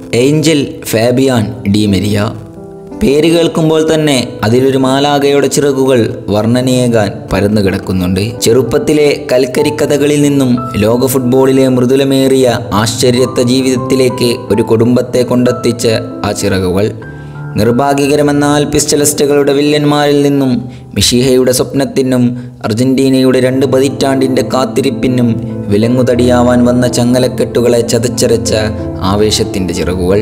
Angel Fabian ഡിമെരിയ പേര് കേൾക്കുമ്പോൾ തന്നെ അതിലൊരു മാലാകയുടെ ചിറകുകൾ വർണ്ണനയേകാൻ പരന്നു കിടക്കുന്നുണ്ട് ചെറുപ്പത്തിലെ കൽക്കരിക്കഥകളിൽ നിന്നും ലോക ഫുട്ബോളിലെ മൃദുലമേറിയ ആശ്ചര്യത്വ ജീവിതത്തിലേക്ക് ഒരു കുടുംബത്തെ കൊണ്ടെത്തിച്ച ആ ചിറകുകൾ നിർഭാഗ്യകരമെന്നാൽ പിസ്റ്റലിസ്റ്റുകളുടെ വില്ലന്മാരിൽ നിന്നും മിഷിഹയുടെ സ്വപ്നത്തിനും അർജന്റീനയുടെ രണ്ട് പതിറ്റാണ്ടിൻ്റെ കാത്തിരിപ്പിനും വിലങ്ങുതടിയാവാൻ വന്ന ചങ്ങലക്കെട്ടുകളെ ചതച്ചരച്ച ആവേശത്തിൻ്റെ ചിറകുകൾ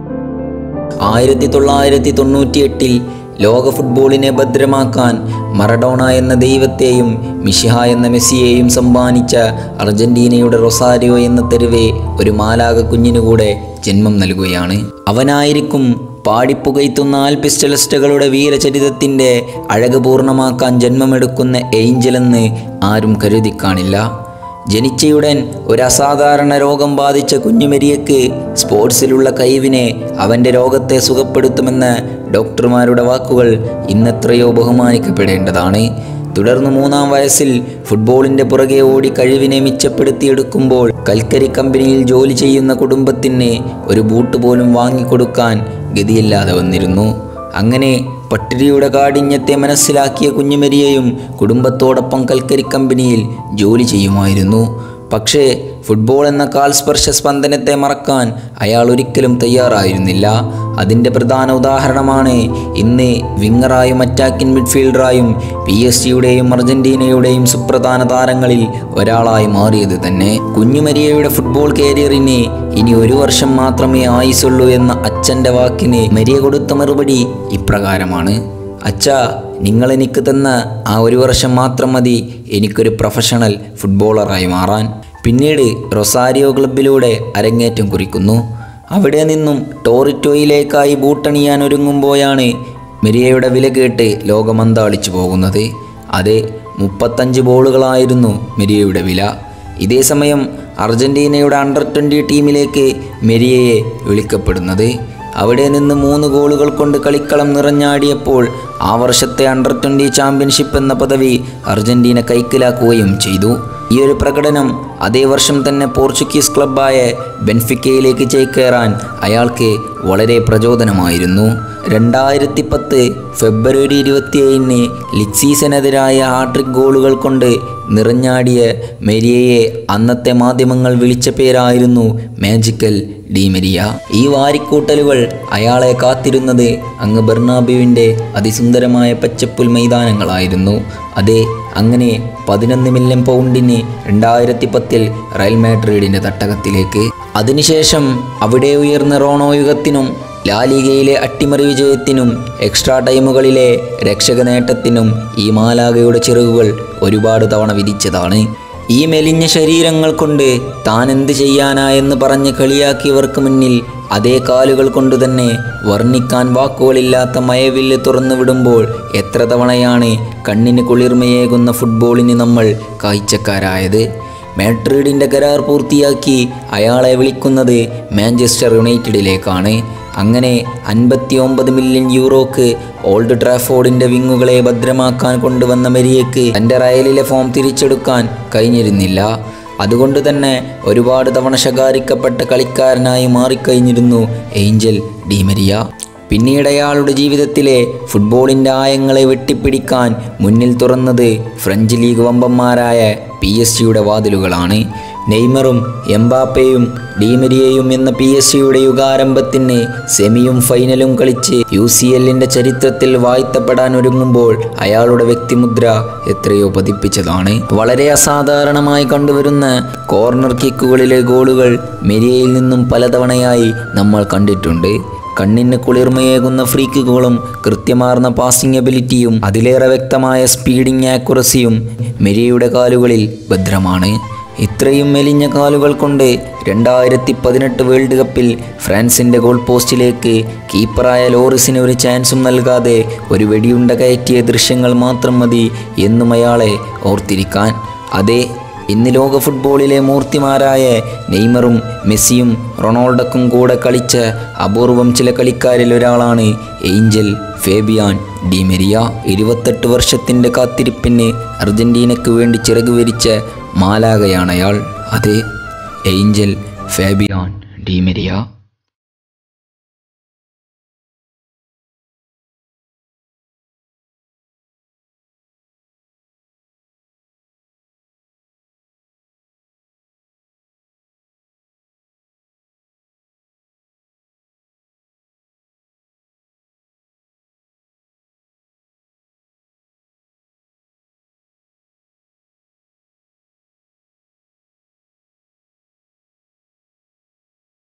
ആയിരത്തി തൊള്ളായിരത്തി തൊണ്ണൂറ്റി എട്ടിൽ ലോക ഫുട്ബോളിനെ ഭദ്രമാക്കാൻ മറഡോണ എന്ന ദൈവത്തെയും മിഷിഹ എന്ന മെസ്സിയെയും സമ്മാനിച്ച അർജന്റീനയുടെ റൊസാരിയോ എന്ന തെരുവെ ഒരു മാലാക കുഞ്ഞിനുകൂടെ ജന്മം നൽകുകയാണ് അവനായിരിക്കും പാടിപ്പുകയ്ത്തുന്ന ആൽപിസ്റ്റലിസ്റ്റുകളുടെ വീരചരിതത്തിൻ്റെ അഴക് പൂർണ്ണമാക്കാൻ ജന്മമെടുക്കുന്ന ഏഞ്ചലെന്ന് ആരും കരുതി കാണില്ല ജനിച്ചയുടൻ ഒരു അസാധാരണ രോഗം ബാധിച്ച കുഞ്ഞുമരിയക്ക് സ്പോർട്സിലുള്ള കഴിവിനെ അവൻ്റെ രോഗത്തെ സുഖപ്പെടുത്തുമെന്ന ഡോക്ടർമാരുടെ വാക്കുകൾ ഇന്നെത്രയോ ബഹുമാനിക്കപ്പെടേണ്ടതാണ് തുടർന്ന് മൂന്നാം വയസ്സിൽ ഫുട്ബോളിൻ്റെ പുറകെ ഓടി കഴിവിനെ മിച്ചപ്പെടുത്തിയെടുക്കുമ്പോൾ കൽക്കരി കമ്പനിയിൽ ജോലി ചെയ്യുന്ന കുടുംബത്തിന് ഒരു ബൂട്ട് പോലും വാങ്ങിക്കൊടുക്കാൻ ഗതിയില്ലാതെ വന്നിരുന്നു അങ്ങനെ പട്ടിരിയുടെ കാഠിന്യത്തെ മനസ്സിലാക്കിയ കുഞ്ഞുമരിയയും കുടുംബത്തോടൊപ്പം കൽക്കരി കമ്പനിയിൽ ജോലി ചെയ്യുമായിരുന്നു പക്ഷേ ഫുട്ബോൾ എന്ന കാൽസ്പർശ സ്പന്ദനത്തെ മറക്കാൻ അയാൾ ഒരിക്കലും തയ്യാറായിരുന്നില്ല അതിൻ്റെ പ്രധാന ഉദാഹരണമാണ് ഇന്ന് വിങ്ങറായും അറ്റാക്കിംഗ് മിഡ്ഫീൽഡറായും പി എസ് ജിയുടെയും അർജന്റീനയുടെയും സുപ്രധാന താരങ്ങളിൽ ഒരാളായി മാറിയത് തന്നെ കുഞ്ഞുമരിയയുടെ ഫുട്ബോൾ കരിയറിന് ഇനി ഒരു വർഷം മാത്രമേ ആയുസുള്ളൂ എന്ന അച്ഛൻ്റെ വാക്കിന് മരിയ കൊടുത്ത മറുപടി ഇപ്രകാരമാണ് അച്ഛാ നിങ്ങൾ എനിക്ക് തന്ന ആ ഒരു വർഷം മാത്രം മതി എനിക്കൊരു പ്രൊഫഷണൽ ഫുട്ബോളറായി മാറാൻ പിന്നീട് റൊസാരിയോ ക്ലബിലൂടെ അരങ്ങേറ്റം കുറിക്കുന്നു അവിടെ നിന്നും ടോറിറ്റോയിലേക്കായി ബൂട്ടണിയാൻ ഒരുങ്ങുമ്പോഴാണ് മെരിയയുടെ വില കേട്ട് ലോകമന്താളിച്ചു പോകുന്നത് അത് മുപ്പത്തഞ്ച് ബോളുകളായിരുന്നു മെരിയയുടെ വില ഇതേ സമയം അർജന്റീനയുടെ അണ്ടർ ട്വൻ്റി ടീമിലേക്ക് മെരിയയെ വിളിക്കപ്പെടുന്നത് അവിടെ നിന്ന് മൂന്ന് ഗോളുകൾ കൊണ്ട് കളിക്കളം നിറഞ്ഞാടിയപ്പോൾ ആ വർഷത്തെ അണ്ടർ ട്വൻ്റി ചാമ്പ്യൻഷിപ്പ് എന്ന പദവി അർജന്റീന കൈക്കലാക്കുകയും ചെയ്തു ഈ ഒരു പ്രകടനം അതേ വർഷം തന്നെ പോർച്ചുഗീസ് ക്ലബ്ബായ ബെൻഫിക്കയിലേക്ക് ചേക്കേറാൻ അയാൾക്ക് വളരെ പ്രചോദനമായിരുന്നു രണ്ടായിരത്തി പത്ത് ഫെബ്രുവരി ഇരുപത്തിയേഴിന് ലിക്സീസിനെതിരായ ഹാട്രിക് ഗോളുകൾ കൊണ്ട് നിറഞ്ഞാടിയ മെരിയയെ അന്നത്തെ മാധ്യമങ്ങൾ വിളിച്ച പേരായിരുന്നു മാജിക്കൽ ഡി മെരിയ ഈ വാരിക്കൂട്ടലുകൾ അയാളെ കാത്തിരുന്നത് അങ്ങ് ബെർണാബിയുവിൻ്റെ അതിസുന്ദരമായ പച്ചപ്പുൽ മൈതാനങ്ങളായിരുന്നു അതെ അങ്ങനെ പതിനൊന്ന് മില്യൺ പൗണ്ടിന് രണ്ടായിരത്തി പത്തിൽ റയൽ മാഡ്രിഡിൻ്റെ തട്ടകത്തിലേക്ക് അതിനുശേഷം അവിടെ ഉയർന്ന റോണോ യുഗത്തിനും ലാലിഗയിലെ അട്ടിമറി വിജയത്തിനും എക്സ്ട്രാ ടൈമുകളിലെ രക്ഷക നേട്ടത്തിനും ഈ മാലാകയുടെ ചിറകുകൾ ഒരുപാട് തവണ വിധിച്ചതാണ് ഈ മെലിഞ്ഞ ശരീരങ്ങൾ കൊണ്ട് താൻ എന്ത് ചെയ്യാനാ എന്ന് പറഞ്ഞ് കളിയാക്കിയവർക്ക് മുന്നിൽ അതേ കാലുകൾ കൊണ്ട് തന്നെ വർണ്ണിക്കാൻ വാക്കുകളില്ലാത്ത മയവില്ല് തുറന്നു വിടുമ്പോൾ എത്ര തവണയാണ് കണ്ണിന് കുളിർമയേകുന്ന ഫുട്ബോളിന് നമ്മൾ കാഴ്ചക്കാരായത് മാഡ്രിഡിൻ്റെ കരാർ പൂർത്തിയാക്കി അയാളെ വിളിക്കുന്നത് മാഞ്ചസ്റ്റർ യുണൈറ്റഡിലേക്കാണ് അങ്ങനെ അൻപത്തി ഒമ്പത് മില്യൺ യൂറോക്ക് ഓൾഡ് ട്രാഫോർഡിൻ്റെ വിങ്ങുകളെ ഭദ്രമാക്കാൻ കൊണ്ടുവന്ന മെരിയക്ക് തൻ്റെ റയലിലെ ഫോം തിരിച്ചെടുക്കാൻ കഴിഞ്ഞിരുന്നില്ല അതുകൊണ്ട് തന്നെ ഒരുപാട് തവണ ശകാരിക്കപ്പെട്ട കളിക്കാരനായി മാറിക്കഴിഞ്ഞിരുന്നു ഏഞ്ചൽ ഡിമെരിയ പിന്നീട് അയാളുടെ ജീവിതത്തിലെ ഫുട്ബോളിൻ്റെ ആയങ്ങളെ വെട്ടിപ്പിടിക്കാൻ മുന്നിൽ തുറന്നത് ഫ്രഞ്ച് ലീഗ് വമ്പന്മാരായ പി എസ് ജിയുടെ വാതിലുകളാണ് നെയ്മറും എംബാപ്പയും ഡീമരിയയും എന്ന പി എസ് സിയുടെ യുഗാരംഭത്തിന് സെമിയും ഫൈനലും കളിച്ച് യു സി എല്ലിൻ്റെ ചരിത്രത്തിൽ വാഴ്ത്തപ്പെടാൻ ഒരുങ്ങുമ്പോൾ അയാളുടെ വ്യക്തിമുദ്ര എത്രയോ പതിപ്പിച്ചതാണ് വളരെ അസാധാരണമായി കണ്ടുവരുന്ന കോർണർ കിക്കുകളിലെ ഗോളുകൾ മെരിയയിൽ നിന്നും പലതവണയായി നമ്മൾ കണ്ടിട്ടുണ്ട് കണ്ണിന് കുളിർമയേകുന്ന ഫ്രീക്കുകളും കൃത്യമാർന്ന പാസിംഗ് എബിലിറ്റിയും അതിലേറെ വ്യക്തമായ സ്പീഡിംഗ് ആക്യുറസിയും മെരിയയുടെ കാലുകളിൽ ഭദ്രമാണ് ഇത്രയും മെലിഞ്ഞ കാലുകൾ കൊണ്ട് രണ്ടായിരത്തി പതിനെട്ട് വേൾഡ് കപ്പിൽ ഫ്രാൻസിൻ്റെ ഗോൾ പോസ്റ്റിലേക്ക് കീപ്പറായ ലോറിസിന് ഒരു ചാൻസും നൽകാതെ ഒരു വെടിയുണ്ട കയറ്റിയ ദൃശ്യങ്ങൾ മാത്രം മതി എന്നും അയാളെ ഓർത്തിരിക്കാൻ അതെ ഇന്ന് ലോക ഫുട്ബോളിലെ മൂർത്തിമാരായ നെയ്മറും മെസ്സിയും റൊണാൾഡോക്കും കൂടെ കളിച്ച അപൂർവം ചില കളിക്കാരിൽ ഒരാളാണ് ഏഞ്ചൽ ഫേബിയാൻ ഡിമെരിയ ഇരുപത്തെട്ട് വർഷത്തിൻ്റെ കാത്തിരിപ്പിന് അർജന്റീനയ്ക്ക് വേണ്ടി ചിറക് വിരിച്ച മാലാകയാണ് അയാൾ അതെ ഏഞ്ചൽ ഫേബിയാൻ ഡിമെരിയ